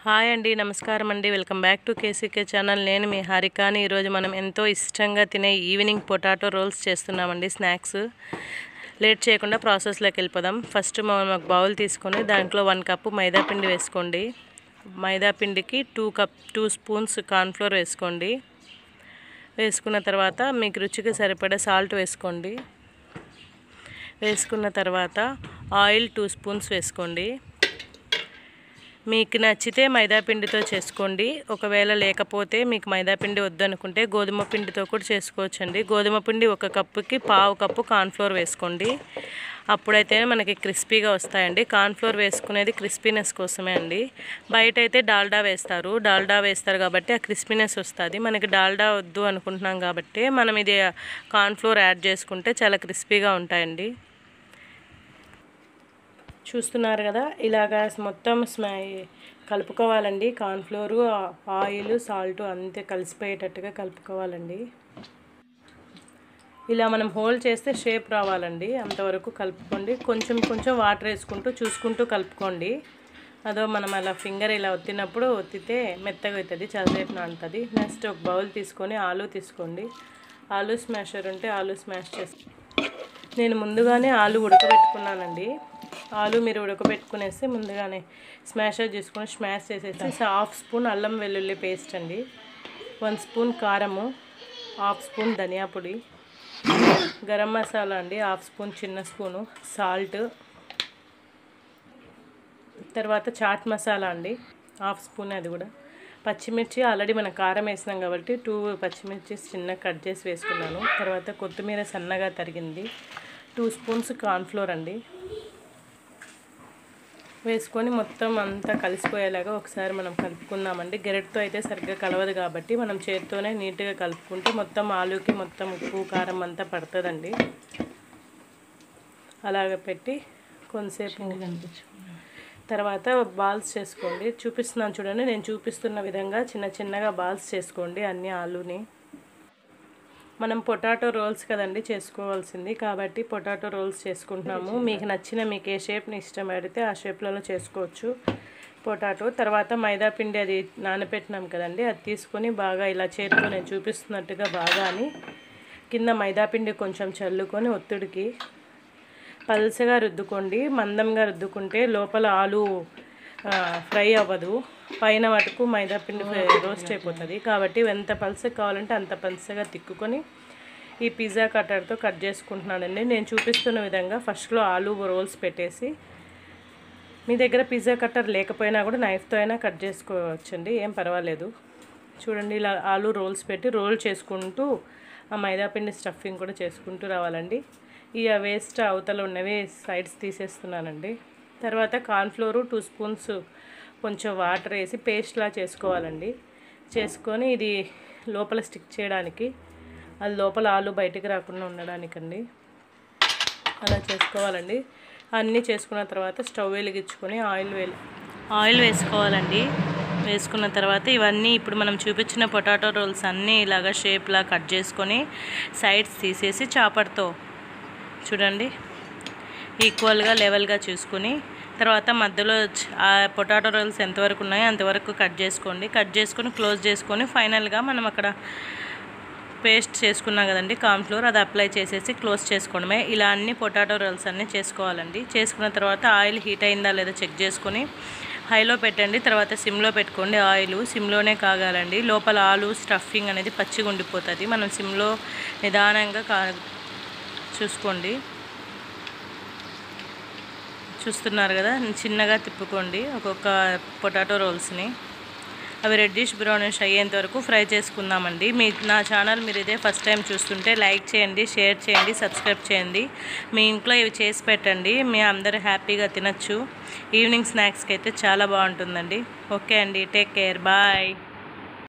hi అండి నమస్కారం అండి welcome back to KCK channel నేను మీ హారికాని ఈరోజు మనం ఎంతో ఇష్టంగా తినే ఈవినింగ్ పొటాటో రోల్స్ చేస్తున్నామండి స్నాక్స్ లేట్ చేయకుండా ప్రాసెస్లోకి వెళ్ళిపోదాం ఫస్ట్ మనం ఒక బౌల్ తీసుకొని దాంట్లో వన్ కప్పు మైదా పిండి వేసుకోండి మైదా పిండికి two cup two spoons cornflour వేసుకోండి వేసుకున్న తర్వాత మీకు రుచికి సరిపడే సాల్ట్ వేసుకోండి వేసుకున్న తర్వాత ఆయిల్ టూ స్పూన్స్ వేసుకోండి మీకు నచ్చితే మైదా పిండితో చేసుకోండి ఒకవేళ లేకపోతే మీకు మైదా పిండి వద్దనుకుంటే గోధుమ పిండితో కూడా చేసుకోవచ్చండి గోధుమ పిండి ఒక కప్పుకి పావు కప్పు కార్న్ఫ్లోర్ వేసుకోండి అప్పుడైతే మనకి క్రిస్పీగా వస్తాయండి కార్న్ఫ్లోర్ వేసుకునేది క్రిస్పీనెస్ కోసమే అండి బయట అయితే డాల్డా వేస్తారు డాల్డా వేస్తారు కాబట్టి ఆ క్రిస్పీనెస్ వస్తుంది మనకి డాల్డా వద్దు అనుకుంటున్నాం కాబట్టి మనం ఇది కార్న్ఫ్లోర్ యాడ్ చేసుకుంటే చాలా క్రిస్పీగా ఉంటాయండి చూస్తున్నారు కదా ఇలాగా మొత్తం స్మై కలుపుకోవాలండి కార్న్ఫ్లోరు ఆయిల్ సాల్ట్ అంతే కలిసిపోయేటట్టుగా కలుపుకోవాలండి ఇలా మనం హోల్డ్ చేస్తే షేప్ రావాలండి అంతవరకు కలుపుకోండి కొంచెం కొంచెం వాటర్ వేసుకుంటూ చూసుకుంటూ కలుపుకోండి అదో మనం అలా ఫింగర్ ఇలా ఒత్తినప్పుడు ఒత్తితే మెత్తగా అవుతుంది చదివేపు నానుతుంది నెక్స్ట్ ఒక బౌల్ తీసుకొని ఆలు తీసుకోండి ఆలు స్మాషర్ ఉంటే ఆలు స్మాష్ చేసి నేను ముందుగానే ఆలు ఉడకబెట్టుకున్నానండి ఆలు మీరు ఉడకబెట్టుకునేసి ముందుగానే స్మాషర్ చేసుకొని స్మాష్ చేసేసి హాఫ్ స్పూన్ అల్లం వెల్లుల్లి పేస్ట్ అండి వన్ స్పూన్ కారము హాఫ్ స్పూన్ ధనియా పొడి గరం మసాలా అండి హాఫ్ స్పూన్ చిన్న స్పూను సాల్ట్ తర్వాత చాట్ మసాలా అండి హాఫ్ స్పూన్ అది కూడా పచ్చిమిర్చి ఆల్రెడీ మనం కారం వేసినాం కాబట్టి టూ పచ్చిమిర్చి చిన్న కట్ చేసి వేసుకున్నాను తర్వాత కొత్తిమీర సన్నగా తరిగింది టూ స్పూన్స్ కార్న్ఫ్లోర్ అండి వేసుకొని మొత్తం అంతా కలిసిపోయేలాగా ఒకసారి మనం కలుపుకుందామండి గెరెట్తో అయితే సరిగ్గా కలవదు కాబట్టి మనం చేతితోనే నీట్గా కలుపుకుంటే మొత్తం ఆలుకి మొత్తం ఉప్పు కారం అంతా పడుతుందండి అలాగ పెట్టి కొంతసేపు తర్వాత బాల్స్ చేసుకోండి చూపిస్తున్నాను చూడండి నేను చూపిస్తున్న విధంగా చిన్న చిన్నగా బాల్స్ చేసుకోండి అన్ని ఆలుని మనం పొటాటో రోల్స్ కదండి చేసుకోవాల్సింది కాబట్టి పొటాటో రోల్స్ చేసుకుంటున్నాము మీకు నచ్చిన మీకు ఏ షేప్ని ఇష్టం పడితే ఆ షేప్లలో చేసుకోవచ్చు పొటాటో తర్వాత మైదా పిండి అది నానబెట్టినాం కదండి అది తీసుకొని బాగా ఇలా చేతితో నేను చూపిస్తున్నట్టుగా బాగా అని కింద మైదా పిండి కొంచెం చల్లుకొని ఒత్తిడికి పల్సగా రుద్దుకోండి మందంగా రుద్దుకుంటే లోపల ఆలు ఫ్రై అవ్వదు పైన మటుకు మైదా పిండి రోస్ట్ అయిపోతుంది కాబట్టి ఎంత పల్సగా కావాలంటే అంత పల్సగా తిక్కుకొని ఈ పిజ్జా కట్టర్తో కట్ చేసుకుంటున్నానండి నేను చూపిస్తున్న విధంగా ఫస్ట్లో ఆలు రోల్స్ పెట్టేసి మీ దగ్గర పిజ్జా కట్టర్ లేకపోయినా కూడా నైఫ్తో అయినా కట్ చేసుకోవచ్చండి ఏం పర్వాలేదు చూడండి ఇలా ఆలు రోల్స్ పెట్టి రోల్ చేసుకుంటూ ఆ మైదా పిండి స్టఫింగ్ కూడా చేసుకుంటూ రావాలండి ఈ వేస్ట్ అవతల ఉన్నవి సైడ్స్ తీసేస్తున్నానండి తర్వాత కార్న్ఫ్లోరు టూ స్పూన్స్ కొంచెం వాటర్ వేసి పేస్ట్లా చేసుకోవాలండి చేసుకొని ఇది లోపల స్టిక్ చేయడానికి అది లోపల ఆలు బయటికి రాకుండా ఉండడానికండి అలా చేసుకోవాలండి అన్నీ చేసుకున్న తర్వాత స్టవ్ వెలిగించుకొని ఆయిల్ వే ఆయిల్ వేసుకోవాలండి వేసుకున్న తర్వాత ఇవన్నీ ఇప్పుడు మనం చూపించిన పొటాటో రోల్స్ అన్నీ ఇలాగ షేప్లా కట్ చేసుకొని సైడ్స్ తీసేసి చాపర్తో చూడండి ఈక్వల్గా లెవెల్గా చూసుకుని తర్వాత మధ్యలో ఆ పొటాటో రోల్స్ ఎంతవరకు ఉన్నాయో అంతవరకు కట్ చేసుకోండి కట్ చేసుకొని క్లోజ్ చేసుకొని ఫైనల్గా మనం అక్కడ పేస్ట్ చేసుకున్నాం కదండి కార్న్ఫ్లోర్ అది అప్లై చేసేసి క్లోజ్ చేసుకోవడమే ఇలా అన్ని పొటాటో రోల్స్ అన్నీ చేసుకోవాలండి చేసుకున్న తర్వాత ఆయిల్ హీట్ అయిందా లేదా చెక్ చేసుకొని హైలో పెట్టండి తర్వాత సిమ్లో పెట్టుకోండి ఆయిల్ సిమ్లోనే కాగాలండి లోపల ఆలు స్టఫింగ్ అనేది పచ్చిగా ఉండిపోతుంది మనం సిమ్లో నిదానంగా కా చూసుకోండి చూస్తున్నారు కదా చిన్నగా తిప్పుకోండి ఒక్కొక్క పొటాటో రోల్స్ని అవి రెడ్డిష్ బ్రౌనిష్ అయ్యేంత వరకు ఫ్రై చేసుకుందామండి మీ నా ఛానల్ మీరు ఇదే ఫస్ట్ టైం చూస్తుంటే లైక్ చేయండి షేర్ చేయండి సబ్స్క్రైబ్ చేయండి మీ ఇంట్లో ఇవి చేసి పెట్టండి మీ అందరూ హ్యాపీగా తినచ్చు ఈవినింగ్ స్నాక్స్కి అయితే చాలా బాగుంటుందండి ఓకే అండి టేక్ కేర్ బాయ్